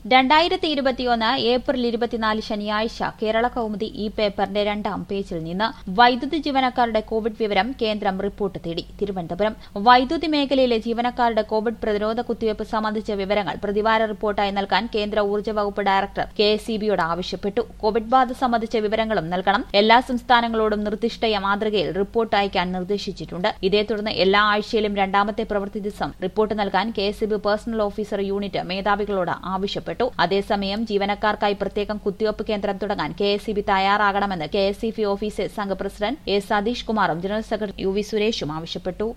രണ്ടായിരത്തി ഇരുപത്തിയൊന്ന് ഏപ്രിൽ ഇരുപത്തിനാല് ശനിയാഴ്ച കേരള കൗമുദി ഈ പേപ്പറിന്റെ രണ്ടാം പേജിൽ നിന്ന് വൈദ്യുതി ജീവനക്കാരുടെ കോവിഡ് വിവരം കേന്ദ്രം റിപ്പോർട്ട് തേടി തിരുവനന്തപുരം വൈദ്യുതി മേഖലയിലെ ജീവനക്കാരുടെ കോവിഡ് പ്രതിരോധ കുത്തിവയ്പ് സംബന്ധിച്ച വിവരങ്ങൾ പ്രതിവാര റിപ്പോർട്ടായി നൽകാൻ കേന്ദ്ര ഊർജ്ജ വകുപ്പ് ഡയറക്ടർ കെ എസ് ആവശ്യപ്പെട്ടു കോവിഡ് ബാധ സംബന്ധിച്ച വിവരങ്ങളും നൽകണം എല്ലാ സംസ്ഥാനങ്ങളോടും നിർദ്ദിഷ്ട മാതൃകയിൽ റിപ്പോർട്ട് അയക്കാൻ നിർദ്ദേശിച്ചിട്ടുണ്ട് ഇതേ തുടർന്ന് എല്ലാ ആഴ്ചയിലും രണ്ടാമത്തെ പ്രവൃത്തി ദിവസം റിപ്പോർട്ട് നൽകാൻ K S personnel officer unit മേധാവികളോട് ആവശ്യപ്പെട്ടു അതേസമയം ജീവനക്കാർക്കായി പ്രത്യേകം കുത്തിവയ്പ് കേന്ദ്രം തുടങ്ങാൻ കെ എസ് തയ്യാറാകണമെന്ന് കെ എസ് ഓഫീസ് സംഘ പ്രസിഡന്റ് എ സതീഷ് കുമാറും ജനറൽ സെക്രട്ടറി യു വി സുരേഷും ആവശ്യപ്പെട്ടു